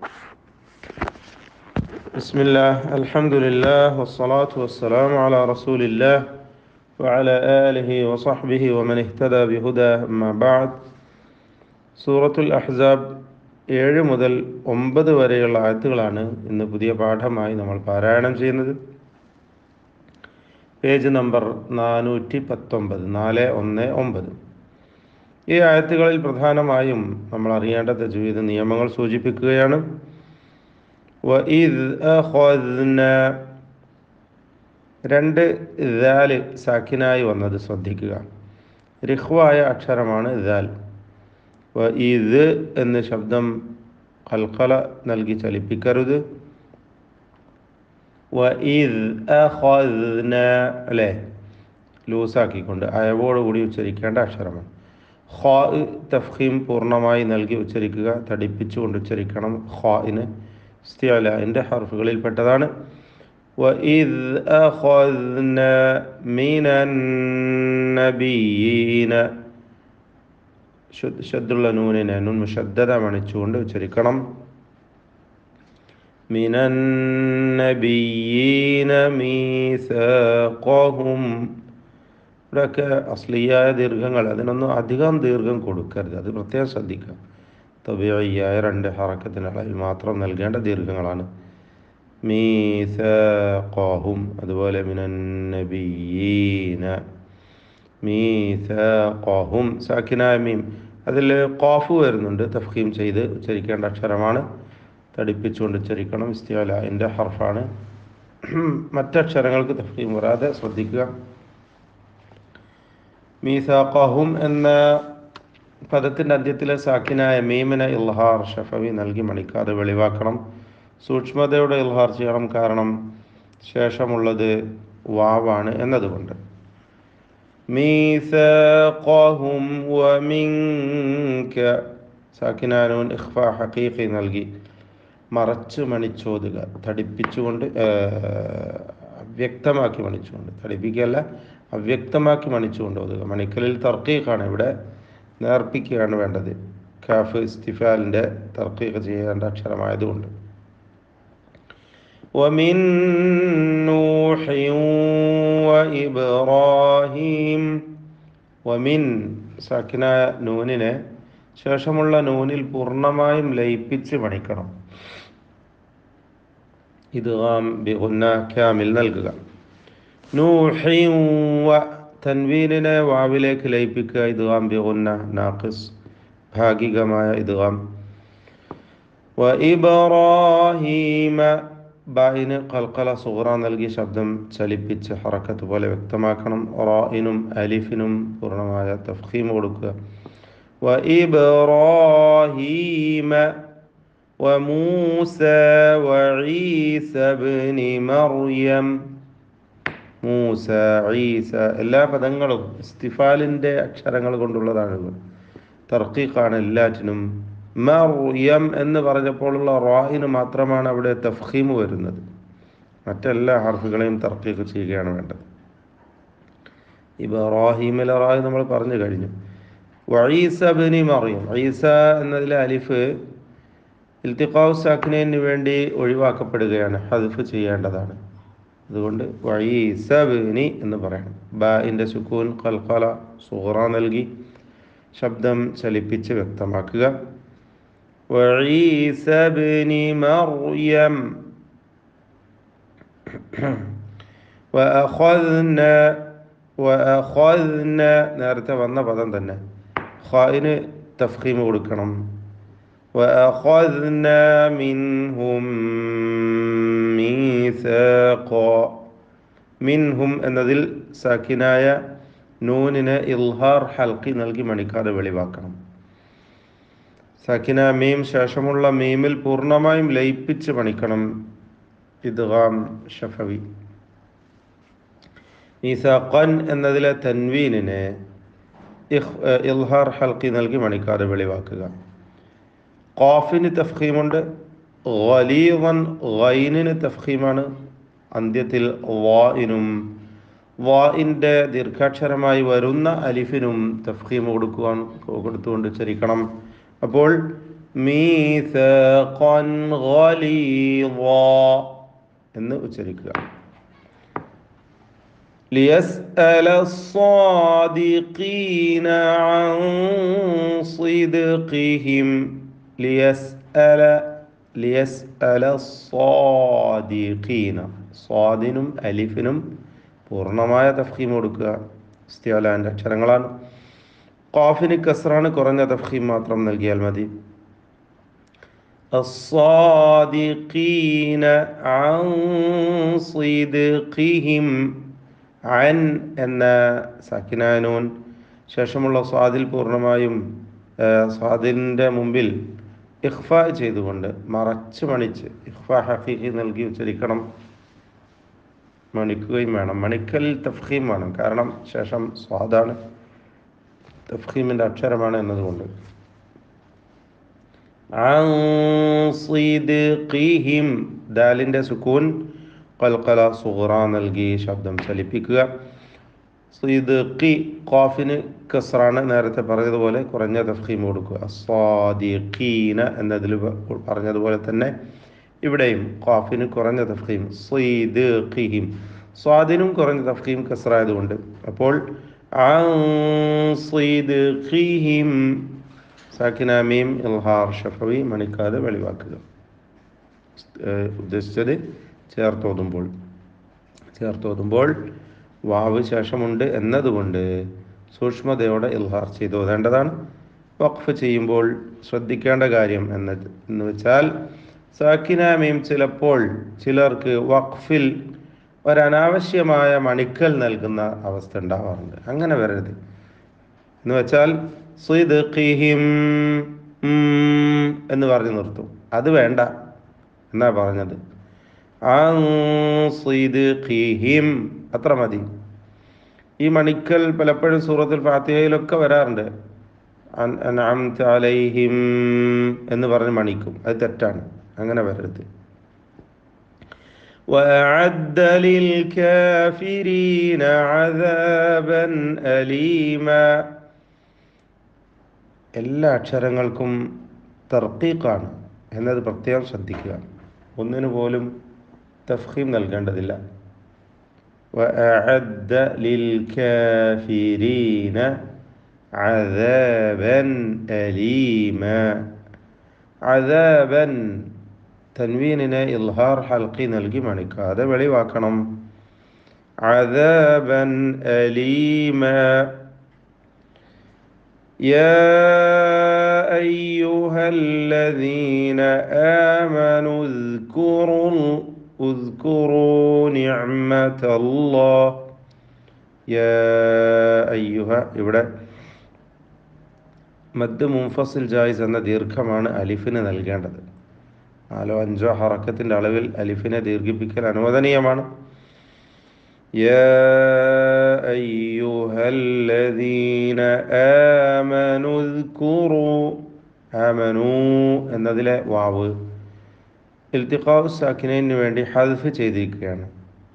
بسم الله الحمد لله والصلاة والسلام على رسول الله وعلى آله وصحبه ومن اهتدى بهدى أما بعد സൂറത്തുൽ അഹ്സാബ് ഏഴ് മുതൽ ഒമ്പത് വരെയുള്ള ആയത്തുകളാണ് ഇന്ന് പുതിയ പാഠമായി നമ്മൾ പാരായണം ചെയ്യുന്നത് പേജ് നമ്പർ നാനൂറ്റി പത്തൊമ്പത് നാല് ഒന്ന് ഒമ്പത് ഈ ആയത്തുകളിൽ പ്രധാനമായും നമ്മൾ അറിയേണ്ട തജ്വീദ് നിയമങ്ങൾ സൂചിപ്പിക്കുകയാണ് വഇദ് അഖദ്ന രണ്ട് ദാല് സാക്കിനായി വന്നത് ശ്രദ്ധിക്കുക റിഹ്വായ അക്ഷരമാണ് ദാൽ വഇദ് എന്ന ശബ്ദം കൽക്കല നൽകി ചലിപ്പിക്കരുത് വഇദ് അഖദ്ന അല്ലേ ലൂസാക്കിക്കൊണ്ട് അയവോടുകൂടി ഉച്ചരിക്കേണ്ട അക്ഷരമാണ് ഖാ തഫ്ഹീം പൂർണ്ണമായി നൽകി ഉച്ചരിക്കുക തടിപ്പിച്ചുകൊണ്ട് ഉച്ചരിക്കണം ഖാഇന് ഇസ്തിഅലാൻ്റെ ഹർഫുകളിൽപ്പെട്ടതാണ് وإذ أخذنا من النبيين ഷദ്ദുള്ള നൂനിനെ നൂൻ മുഷദ്ദത മണിച്ചുകൊണ്ട് ഉച്ചരിക്കണം من النبيين ميثاقهم ഇവിടെയൊക്കെ അസ്ലിയായ ദീർഘങ്ങൾ അതിനൊന്നും അധികം ദീർഘം കൊടുക്കരുത് അത് പ്രത്യേകം ശ്രദ്ധിക്കുക തബിയായ രണ്ട് ഹറക്കത്തിന് അളവിൽ മാത്രം നൽകേണ്ട ദീർഘങ്ങളാണ് മീസഖഹും അതുപോലെ മിനന്നബിയീന മീസഖഹും സാക്കിനായ മീം അതിൽ ഖാഫ് വരുന്നുണ്ട് തഫ്ഹീം ചെയ്ത് ഉച്ചരിക്കേണ്ട അക്ഷരമാണ് തടിപ്പിച്ചുകൊണ്ട് ഉച്ചരിക്കണം ഇസ്തിയാലിൻ്റെ ഹർഫാണ് മറ്റക്ഷരങ്ങൾക്ക് തഫ്ഹീം വരാതെ ശ്രദ്ധിക്കുക മീസാഖഹും എന്ന പദത്തിൻ്റെ അന്ത്യത്തിലെ സാക്കിനായ മീമിനെ ഇൽഹാർ ഷഫവി നൽകി മണിക്കാതെ വെളിവാക്കണം സൂക്ഷ്മതയോടെ ഇൽഹാർ ചെയ്യണം കാരണം ശേഷമുള്ളത് വാവാണ് എന്നതുകൊണ്ട് മീസഖഹും വമിൻക സാക്കിനാനൂൻ ഇഖ്ഫ ഹഖീഖി നൽകി മറച്ച് മണിച്ചോതുക തടിപ്പിച്ചുകൊണ്ട് അവ്യക്തമാക്കി മണിച്ചുകൊണ്ട് തടിപ്പിക്കല്ല അവ്യക്തമാക്കി മണിച്ചുകൊണ്ട് ഓതുക മണിക്കലിൽ തർക്കീഖാണ് ഇവിടെ നേർപ്പിക്കുകയാണ് വേണ്ടത് കാഫ് ഇസ്തിഫാലിൻ്റെ തർക്കീഖ് ചെയ്യേണ്ട അക്ഷരമായതുകൊണ്ട് ومن نوح وإبراهيم ومن സാക്കിനായ നൂനിനെ ശേഷമുള്ള നൂനിൽ പൂർണ്ണമായും ലയിപ്പിച്ച് പണിക്കണം ഇത് ബിഗുന്ന ക്യാമിൽ നൽകുക നൂഹി വ തൻവീനിനെ വാവിലേക്ക് ലയിപ്പിക്കുക ഇദ്ഗാം ബിഗുന്ന നാഖിസ് ഭാഗികമായ ഇദ്ഗാം വ ഇബ്രാഹീമ ബായിന് കൽക്കല സുഹറ നൽകി ശബ്ദം ചലിപ്പിച്ച് ഹറക്കത്ത് പോലെ വ്യക്തമാക്കണം റായിനും അലിഫിനും പൂർണ്ണമായ തഫ്ഹീം കൊടുക്കുക വ ഇബ്രാഹീമ وموسى وعيسى بن مريم മൂസ ഈസ എല്ലാ പദങ്ങളും ഇസ്തിഫാലിൻ്റെ അക്ഷരങ്ങൾ കൊണ്ടുള്ളതാണ് തർക്കീഖാണ് എല്ലാറ്റിനും മറിയം എന്ന് പറഞ്ഞപ്പോഴുള്ള റാഹിന് മാത്രമാണ് അവിടെ തഫ്ഹീം വരുന്നത് മറ്റെല്ലാ ഹർഫുകളെയും തർക്കീഖ് ചെയ്യുകയാണ് വേണ്ടത് ഇബ്രാഹിമിലെ റാഹി നമ്മൾ പറഞ്ഞു കഴിഞ്ഞു വഈസ ബിനി മറിയം ഈസ എന്നതിലെ അലിഫ് ഇൽത്തിഖാവ് സാക്കിനു വേണ്ടി ഒഴിവാക്കപ്പെടുകയാണ് ഹദ്ഫ് ചെയ്യേണ്ടതാണ് അതുകൊണ്ട് വഴീസബിനി എന്ന് പറയണം ബാഇൻ്റെ സുക്കൂൻ കൽക്കല സുഹറ നൽകി ശബ്ദം ചലിപ്പിച്ച് വ്യക്തമാക്കുക വഴീസബിനി മറിയം വഅഖദ്ന വഅഖദ്ന നേരത്തെ വന്ന പദം തന്നെ ഖായിന് തഫ്ഖീം കൊടുക്കണം وأخذنا منهم ميثاقا മിൻഹും എന്നതിൽ സാക്കിനായ നൂനിന് ഇൽഹാർ ഹൽക്കി നൽകി മണിക്കാതെ വെളിവാക്കണം സാക്കിന മീം ശേഷമുള്ള മീമിൽ പൂർണ്ണമായും ലയിപ്പിച്ച് പണിക്കണം ഇദ്ഗാം ഷഫവി മീസാഖൻ എന്നതിലെ തൻവീനിനെ ഇൽഹാർ ഹൽക്കി നൽകി മണിക്കാതെ വെളിവാക്കുക ഖാഫിന് തഫ്ഖീമുണ്ട് ഖലീവൻ ഗൈനിന് തഫ്ഖീമാണ് അന്ത്യത്തിൽ വാഇനും വാഇൻ്റെ ദീർഘാക്ഷരമായി വരുന്ന അലിഫിനും തഫ്ഖീം കൊടുക്കുവാൻ കൊടുത്തുകൊണ്ട് ഉച്ചരിക്കണം അപ്പോൾ മീഥഖൻ ഗലീദാ എന്ന് ഉച്ചരിക്കുക ليسأل الصادقين عن صدقهم ليسأل ليسأل الصادقين സ്വാദിനും അലിഫിനും പൂർണ്ണമായ തഫ്ഹീം കൊടുക്കുക ഇസ്തിയാലാൻ്റെ അക്ഷരങ്ങളാണ് ഖാഫിന് കസ്റാണ് കുറഞ്ഞ തഫ്ഹീം മാത്രം നൽകിയാൽ മതി الصادقين عن صدقهم അൻ എന്ന സക്കിനാനൂൻ ശേഷമുള്ള സ്വാദിൽ പൂർണ്ണമായും സ്വാദിൻ്റെ മുമ്പിൽ ഇഖ്ഫ ചെയ്തുകൊണ്ട് മറച്ച് മണിച്ച് ഇഖ്ഫ ഹഫീഖി നൽകി ഉച്ചരിക്കണം മണിക്കുകയും വേണം മണിക്കൽ തഫ്ഹീം വേണം കാരണം ശേഷം സ്വാദാണ് തഫ്ഹീമിൻ്റെ അക്ഷരമാണ് എന്നതുകൊണ്ട് ദാലിൻ്റെ സുക്കൂൻ കൽക്കല സുഹറ നൽകി ശബ്ദം ചലിപ്പിക്കുക ഖാഫിന് കസ്റാണ് നേരത്തെ പറഞ്ഞതുപോലെ കുറഞ്ഞ തഫ്ഹീം കൊടുക്കുക സ്വാദിഖീന എന്നതിൽ പറഞ്ഞതുപോലെ തന്നെ ഇവിടെയും ഖാഫിന് കുറഞ്ഞ തഫ്ഹീം സ്വീദ്ഖീം സ്വാദിനും കുറഞ്ഞ തഫ്ഹീം കസ്റായതുകൊണ്ട് അപ്പോൾ സാക്കിനാമീം ഇൽഹാർ ഷഫവി മണിക്കാതെ വെളിവാക്കുക ഉദ്ദേശിച്ചത് ചേർത്തോതുമ്പോൾ ചേർത്തോതുമ്പോൾ വാവ് ശേഷമുണ്ട് എന്നതുകൊണ്ട് സൂക്ഷ്മതയോടെ ഇൽഹാർ ചെയ്ത് ഓതേണ്ടതാണ് വഖഫ് ചെയ്യുമ്പോൾ ശ്രദ്ധിക്കേണ്ട കാര്യം എന്ന് എന്ന് വെച്ചാൽ സാക്കിനാമീം ചിലപ്പോൾ ചിലർക്ക് വഖഫിൽ ഒരനാവശ്യമായ മണിക്കൽ നൽകുന്ന അവസ്ഥ ഉണ്ടാവാറുണ്ട് അങ്ങനെ വരരുത് എന്ന് വെച്ചാൽ സുയിദ്ഖിഹിം എന്ന് പറഞ്ഞു നിർത്തും അത് വേണ്ട എന്നാ പറഞ്ഞത് ഹിം അത്ര മതി ഈ മണിക്കൽ പലപ്പോഴും സൂറത്തുൽ ഫാത്തിഹയിലൊക്കെ വരാറുണ്ട് അലൈഹിം എന്ന് പറഞ്ഞ് മണിക്കും അത് തെറ്റാണ് അങ്ങനെ വരരുത് وأعد للكافرين عذابا أليما എല്ലാ അക്ഷരങ്ങൾക്കും തർക്കീഖാണ് എന്നത് പ്രത്യേകം ശ്രദ്ധിക്കുക ഒന്നിനു പോലും തഫ്ഹീം നൽകേണ്ടതില്ല وأعد للكافرين عذابا أليما عذابا തൻവീനിനെ ഇൽഹാർ ഹൽക്കി നൽകി മണിക്കാതെ വെളിവാക്കണം عذابا أليما يا أيها الذين آمنوا اذكروا اذكروا نعمة الله يا أيها ഇവിടെ മദ് മുൻഫസിൽ ജായിസ് എന്ന ദീർഘമാണ് അലിഫിന് നൽകേണ്ടത് നാലോ അഞ്ചോ ഹറക്കത്തിൻ്റെ അളവിൽ അലിഫിനെ ദീർഘിപ്പിക്കൽ അനുവദനീയമാണ് يا أيها الذين آمنوا اذكروا آمنوا എന്നതിലെ വാവ് ഇൽത്തിഖാവ് സാക്കിനു വേണ്ടി ഹദ്ഫ് ചെയ്തിരിക്കുകയാണ്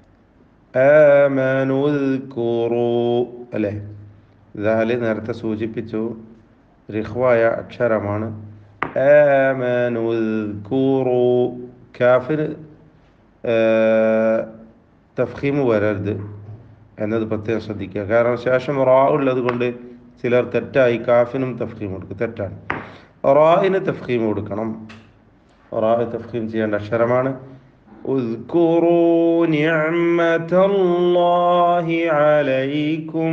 ആമനു اذكروا അല്ലേ ദാല് നേരത്തെ സൂചിപ്പിച്ചു റിഹ്വായ അക്ഷരമാണ് ആമനു اذكروا കാഫിർ തഫ്ഹീം വരരുത് എന്നത് പ്രത്യേകം ശ്രദ്ധിക്കുക കാരണം ശേഷം റാ ഉള്ളത് കൊണ്ട് ചിലർ തെറ്റായി കാഫിനും തഫ്ഹീം കൊടുക്കും തെറ്റാണ് റായിന് തഫ്ഹീം കൊടുക്കണം റാ തഫ്ഹീം ചെയ്യേണ്ട അക്ഷരമാണ് اذكروا نعمة الله عليكم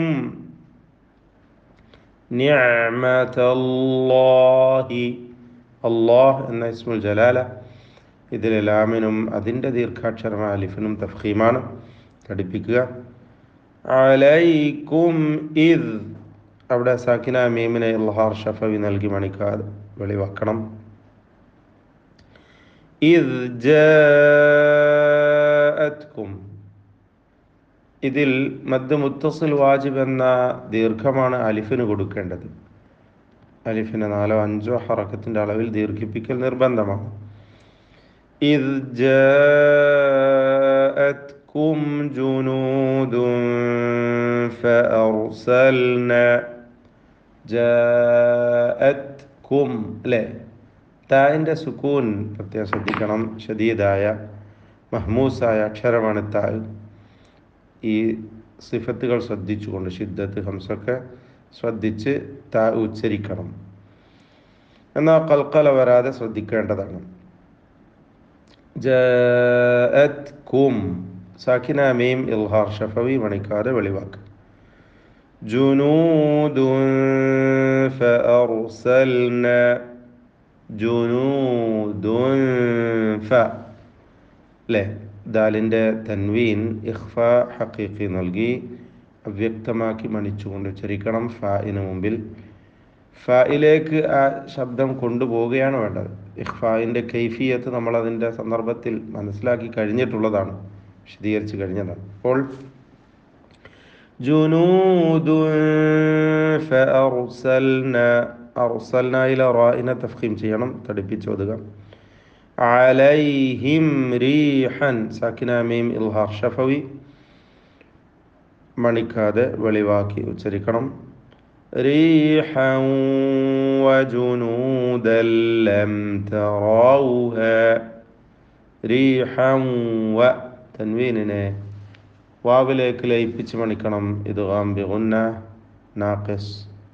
نعمة الله الله എന്ന ഇസ്മുൽ ജലാല ഇതിൽ ലാമിനും അതിൻ്റെ ദീർഘാക്ഷരമായ അലിഫിനും തഫ്ഹീമാണ് ഘടിപ്പിക്കുക അലൈക്കും ഇദ് അവിടെ സാക്കിന മീമിനെ ഇൽഹാർ ഷഫവി നൽകി മണിക്കാതെ വെളിവാക്കണം ഇദ് ജാഅത്കും ഇതിൽ മദ് മുത്തസിൽ വാജിബ് എന്ന ദീർഘമാണ് അലിഫിന് കൊടുക്കേണ്ടത് അലിഫിന് നാലോ അഞ്ചോ ഹറക്കത്തിൻ്റെ അളവിൽ ദീർഘിപ്പിക്കൽ നിർബന്ധമാണ് إذ جاءتكم جنود فأرسلنا جاءتكم لا തായിൻ്റെ സുക്കൂൻ പ്രത്യേകം ശ്രദ്ധിക്കണം ഷദീദായ മഹ്മൂസായ അക്ഷരമാണ് താ ഈ സിഫത്തുകൾ ശ്രദ്ധിച്ചുകൊണ്ട് ഷിദ്ദത്ത് ഹംസൊക്കെ ശ്രദ്ധിച്ച് താ ഉച്ചരിക്കണം എന്നാൽ കൽക്കല വരാതെ ശ്രദ്ധിക്കേണ്ടതാണ് ജഅത് കും സാക്കിന മീം ഇൽഹാർ ഷഫവി മണിക്കാതെ വെളിവാക്ക് ജുനൂദുൻ ഫഅർസൽന ജുനൂദുൻ ഫ അല്ലേ ദാലിൻ്റെ തൻവീൻ ഇഖ്ഫ ഹക്കീഖി നൽകി അവ്യക്തമാക്കി മണിച്ചുകൊണ്ട് ഉച്ചരിക്കണം ഫായിന് മുമ്പിൽ ഫായിലേക്ക് ആ ശബ്ദം കൊണ്ടുപോവുകയാണ് വേണ്ടത് ഇഖ്ഫായിൻ്റെ കൈഫിയത്ത് നമ്മൾ അതിൻ്റെ സന്ദർഭത്തിൽ മനസ്സിലാക്കി കഴിഞ്ഞിട്ടുള്ളതാണ് വിശദീകരിച്ച് കഴിഞ്ഞതാണ് അപ്പോൾ ജുനൂദുൻ അർസൽനയിലെ റായിനെ തഫ്ഖീം ചെയ്യണം തടിപ്പിച്ചോതുക അലൈഹിം റീഹൻ സാക്കിന മീം ഇൽഹാർ ഷഫവി മണിക്കാതെ വെളിവാക്കി ഉച്ചരിക്കണം റീഹൻ വജുനൂദൻ ലം തറൗഹ റീഹൻ വ തൻവീനിനെ വാവിലേക്ക് ലയിപ്പിച്ച് മണിക്കണം ഇത് ഗാംബിഗുന്ന നാഖിസ്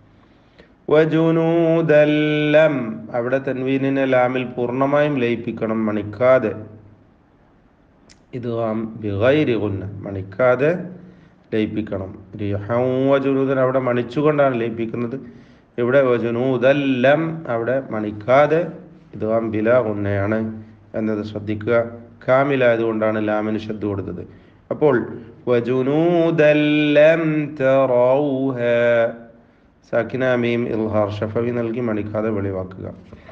വജുനൂദല്ലം അവിടെ തൻവീനിനെ ലാമിൽ പൂർണ്ണമായും ലയിപ്പിക്കണം മണിക്കാതെ ഇത് ബിഗൈരി ഗുന്ന മണിക്കാതെ ലയിപ്പിക്കണം റിഹം വജുനൂദൻ അവിടെ മണിച്ചുകൊണ്ടാണ് ലയിപ്പിക്കുന്നത് ഇവിടെ വജുനൂദല്ലം അവിടെ മണിക്കാതെ ഇത് ബില ഗുന്നയാണ് എന്നത് ശ്രദ്ധിക്കുക കാമിലായതുകൊണ്ടാണ് ലാമിന് ശബ്ദം കൊടുത്തത് അപ്പോൾ വജുനൂദല്ലം തറൗഹ സാക്കിന മീം ഇൽഹാർ ഷഫവി നൽകി മണിക്കാതെ വെളിവാക്കുക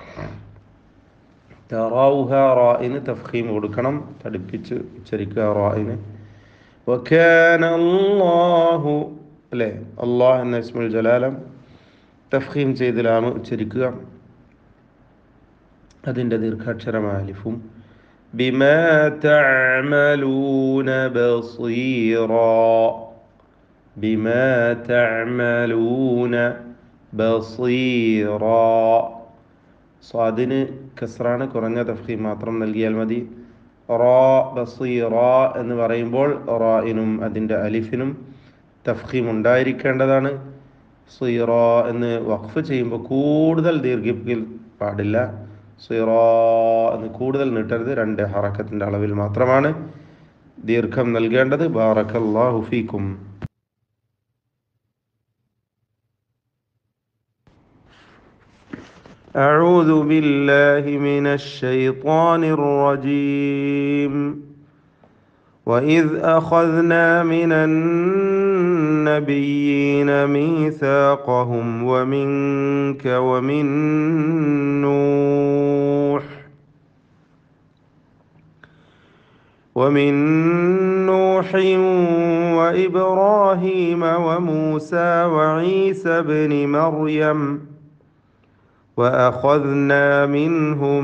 തറൗഹ റായിന് തഫ്ഖീം കൊടുക്കണം തടിപ്പിച്ച് ഉച്ചരിക്കുക റായിന് വക്കാന അല്ലാഹു അല്ലേ അള്ളാഹ് എന്ന ഇസ്മുൽ ജലാലം തഫ്ഖീം ചെയ്ത് ലാമ് ഉച്ചരിക്കുക അതിൻ്റെ ദീർഘാക്ഷരമായ അലിഫും بما تعملون بصيرا بما تعملون بصيرا സ്വാദിന് കസ്റാണ് കുറഞ്ഞ തഫ്ഖീം മാത്രം നൽകിയാൽ മതി റോ ബസീറ എന്ന് പറയുമ്പോൾ റായിനും അതിൻ്റെ അലിഫിനും തഫ്ഖീം ഉണ്ടായിരിക്കേണ്ടതാണ് സീറ എന്ന് വഖഫ് ചെയ്യുമ്പോൾ കൂടുതൽ ദീർഘിപ്പിക്കൽ പാടില്ല സീറ എന്ന് കൂടുതൽ നീട്ടരുത് രണ്ട് ഹറക്കത്തിൻ്റെ അളവിൽ മാത്രമാണ് ദീർഘം നൽകേണ്ടത് ബാറക്കല്ലാഹു ഫീക്കും أعوذ بالله من الشيطان الرجيم وإذ أخذنا من النبيين ميثاقهم ومنك ومن نوح ومن نوح وإبراهيم وموسى وعيسى بن مريم واخذنا منهم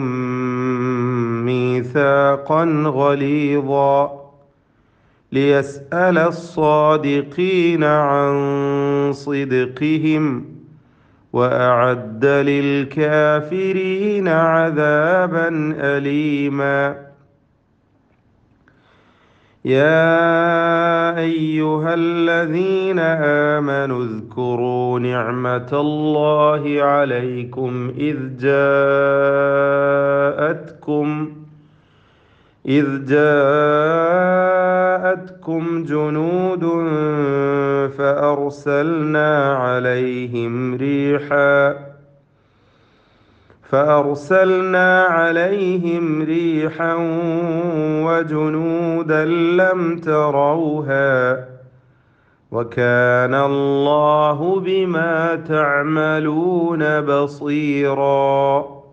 ميثاقا غليظا ليسال الصادقين عن صدقهم واعد للكافرين عذابا اليما يا ايها الذين امنوا اذكروا نعمه الله عليكم اذ جاءتكم اذ جاءتكم جنود فارسلنا عليهم ريحا فأرسلنا عليهم ريحا وجنودا لم تروها وكان الله بما تعملون بصيراً